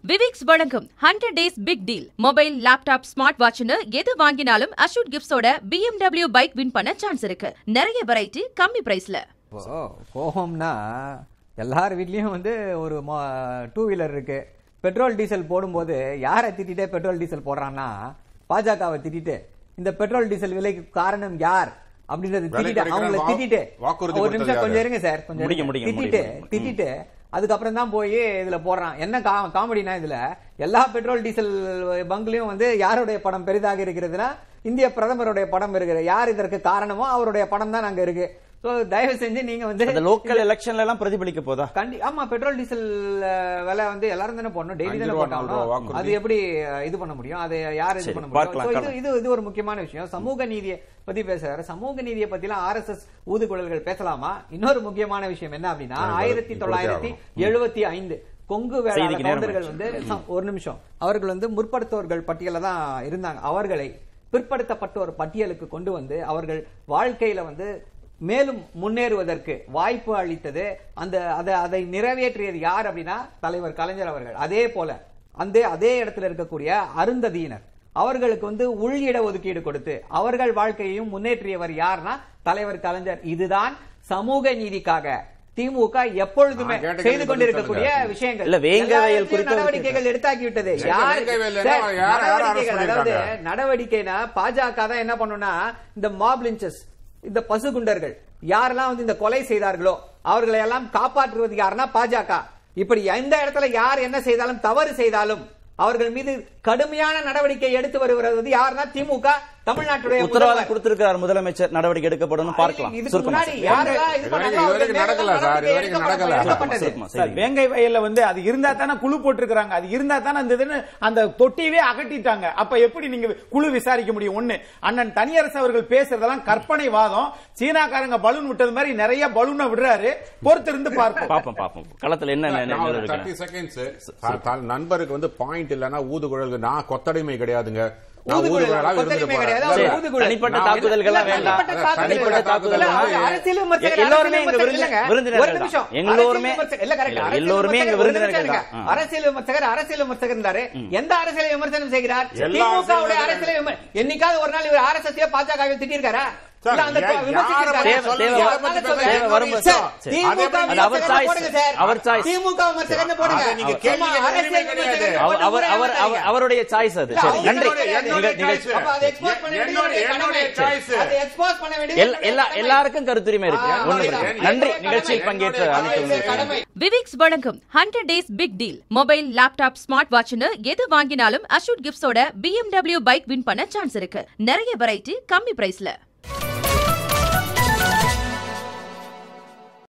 விவிக்ஸ் வழங்கும் hundred days big deal mobile laptop smart வாட்ச்னு எது வாங்கினாலும் அஷூட் கிஃப்ட்ஸோட BMW பைக் வின் பண்ண சான்ஸ் இருக்கு நிறைய வெரைட்டி கம்மி பிரைஸ்ல இப்போ கோபம்னா எல்லார் வீட்லேயும் வந்து ஒரு டூ வீலர் இருக்கு பெட்ரோல் டீசல் போடும்போது யாரை திட்டிட்டே பெட்ரோல் டீசல் போடுறான்னா பாஜகவை திட்டிட்டு இந்த பெட்ரோல் டீசல் விலைக்கு காரணம் யார் அப்படின்றது விலை திட்டிட்டு குறைக்கிற அவங்கள வா- திட்டிட்டு வாக்குறுதி ஒரு கொடுத்தது நிமிஷம் யாரு? கொஞ்சம் இருங்க சார் கொஞ்சம் முடிங்க, இருங்க. முடிங்க, திட்டிட்டு முடிங்க. ம். திட்டிட்டு அதுக்கப்புறம் தான் போய் இதுல போடுறான் என்ன கா- காமெடினா இதுல எல்லா பெட்ரோல் டீசல் பங்க்லயும் வந்து யாருடைய படம் பெரிதாக இருக்கிறதுனா இந்திய பிரதமருடைய படம் இருக்கிற யார் இதற்கு காரணமோ அவருடைய படம் தான் அங்க இருக்கு சோ தயவு செஞ்சு நீங்க வந்து அந்த லோக்கல் எலெக்ஷன்ல எல்லாம் பிரதிபலிக்க போதா கண்டி ஆமா பெட்ரோல் டீசல் அஹ், விலை வந்து எல்லாரும் தானே போடணும் டெய்லி அஞ்சு தானே ரூபா, நாலு ரூபா போட்டாகணும் வாக்குறுதி. அது எப்படி அஹ், இது பண்ண முடியும் அதை யார் இது சரி, பண்ண முடியும் பார்க்கலாம், So, இது காரணம். இது இது ஒரு முக்கியமான விஷயம் சமூக நீதியை பத்தி பேசுறாரு சமூக நீதியை பத்திலாம் ஆர்எஸ்எஸ் ஊதுகுழல்கள் பேசலாமா இன்னொரு முக்கியமான விஷயம் என்ன அப்படின்னா ஆ, ஆயிரத்தி இப்படி தொள்ளாயிரத்தி ஆகணும். எழுபத்தி ஐந்து கொங்கு வேளாள செய்திக்கு நேரம் கவுண்டர்கள் வந்து ச- ஒரு நிமிஷம் அவர்கள் வந்து முற்படுத்தோர்கள் பட்டியல தான் இருந்தாங்க அவர்களை பிற்படுத்தப்பட்டோர் பட்டியலுக்கு கொண்டு வந்து அவர்கள் வாழ்க்கையில வந்து மேலும் முன்னேறுவதற்கு வாய்ப்பு அளித்தது அந்த அதை அதை நிறைவேற்றியது யார் அப்படின்னா தலைவர் கலைஞர் அவர்கள் அதே போல அந்த அதே இடத்துல இருக்கக்கூடிய அருந்ததியினர் அவர்களுக்கு வந்து உள் இட ஒதுக்கீடு கொடுத்து அவர்கள் வாழ்க்கையையும் முன்னேற்றியவர் யார்னா தலைவர் கலைஞர் இதுதான் சமூக நீதிக்காக திமுக எப்பொழுதுமே நான் கேட்ட செய்து கேள்வி கொண்டிருக்கக்கூடிய சொல்லுங்க. விஷயங்கள் இல்ல, வேங்கை எல்லா வயல் இடத்திலும் குறித்து நடவடிக்கைகள் எடுத்தாக்கி விட்டது எங்க யார் வேங்கை வயல்ல சார், என்ன, யார் யார் arrest நடவடிக்கைகள், அதாவது பண்ணிருக்காங்க? நடவடிக்கைனா பாஜக தான் என்ன பண்ணும்னா இந்த மாப் லிஞ்சஸ் இந்த பசுகுண்டர்கள் யாரெல்லாம் வந்து இந்த கொலை செய்தார்களோ அவர்களை எல்லாம் காப்பாற்றுவது யாருன்னா பாஜக இப்படி எந்த இடத்துல யார் என்ன செய்தாலும் தவறு செய்தாலும் அவர்கள் மீது கடுமையான நடவடிக்கை எடுத்து வருவது யாருன்னா திமுக தமிழ்நாட்டுடைய உத்தரவாதம் முதல்வர். கொடுத்திருக்கிறார் முதலமைச்சர் நடவடிக்கை எடுக்கப்படும் பார்க்கலாம் இதுக்கு சுருக்கமா முன்னாடி சார். யாரெல்லாம் இது இது பண்ணாங்களோ வரைக்கும் அவர்கள் நடக்கல சார், இது வரைக்கும் நடவடிக்கை நடக்கல. எடுக்கப்பட்டது. சுருக்கமா, சார் சரி. வேங்கை வயல்ல வந்து அது இருந்தா தானே குழு போட்டிருக்காங்க அது இருந்தா தானே அந்த இதுன்னு அந்த தொட்டியவே அகட்டிட்டாங்க அப்ப எப்படி நீங்க குழு விசாரிக்க முடியும் ஒண்ணு அண்ணன் தனியரசு அவர்கள் பேசுறதெல்லாம் கற்பனை வாதம் சீனாக்காரங்க பலூன் விட்டது மாதிரி நிறைய பலூனை விடுறாரு பொறுத்திருந்து பார்ப்போம் பாப்போம் பாப்போம் களத்துல என்ன நான் ஒரு நிலவரம் 30 இருக்கு seconds, நண்பருக்கு வந்து பாயிண்ட் இல்லனா ஊதுகுழல் நான் கொத்தடிமை கிடையாதுங்க நான் ஊதுகுழல், ஊதுகுழலா கொத்தடிமை இருந்துட்டு கிடையாது, போறேன். அவர் சரி, ஊதுகுழல். தனிப்பட்ட நான் தாக்குதல்களா இல்ல, வேண்டாம் தனிப்பட்ட தாக்குதல் தனிப்பட்ட தாக்குதல் இல்ல, வேண்டாம். அரசியல் விமர்சகர், எல்லோருமே அரசியல் இங்க விமர்சகர் விருந்தினர் இல்லைங்க. விருந்தினர்கள் ஒரு நிமிஷம். தான். எல்லோருமே அரசியல் விமர்சகர், இல்ல, correct. இல்ல, அரசியல் எல்லோருமே இங்க விமர்சகர், ஒரு விருந்தினர்கள் நிமிஷம் தான் இருங்க. ஆ. அரசியல் விமர்சகர் அரசியல் விமர்சகர் இருந்தாரு எந்த அரசியலை விமர்சனம் செய்கிறார் எல்லா திமுக உடைய அரசியல் அரசியலை விமர்- என்னைக்காவது ஒரு நாள் இவர் ஆர்எஸ்எஸ் பாஜக திட்டிருக்காரா சார், இல்ல, அந்த யா- யாரை விமர்சிச்சிருக்காரா? பத்தி தேவை- சொல்றீங்க? தேவை- எதை பத்தி தேவை பேசுறீங்க? வரும்போது- சார், சரி. திமுக அதே பத்தி அது அவர் விமர்சகர்னு choice. போடுங்க சார். அவர் choice. திமுக விமர்சகர்னு போடுங்க. அதை நீங்க கேள்வி சும்மா கேட்க அரசியல் உரிமை கிடையாது. விமர்சகர் அவர் அவர் போட்டு அவர் அவர்- அவருடைய சாய்ஸ் அது இல்ல, சரி அவங்க நன்றி என்னுடைய- என்னுடைய நிக- நிகழ்ச்சி choice. அப்ப அதை expose பண்ண வேண்டியது என்னுடைய- என்னுடைய என்னுடைய கடமை. choice. அதை expose பண்ண வேண்டியது எல்- என்னுடைய எல்லா கடமை. எல்லாருக்கும் கருத்துரிமை இருக்கு ஆ, ஒண்ணு என்னுடைய பிரச்சனை. நன்றி கடமை. நிகழ்ச்சியில் பங்கேற்ற என்னுடைய அனைத்து கடமை. விவிக்ஸ் வழங்கும் hundred days big deal mobile laptop smart வாட்ச்னு எது வாங்கினாலும் அஷூட் கிஃப்ட்ஸோட BMW பைக் வின் பண்ண சான்ஸ் இருக்கு நிறைய வெரைட்டி கம்மி பிரைஸ்ல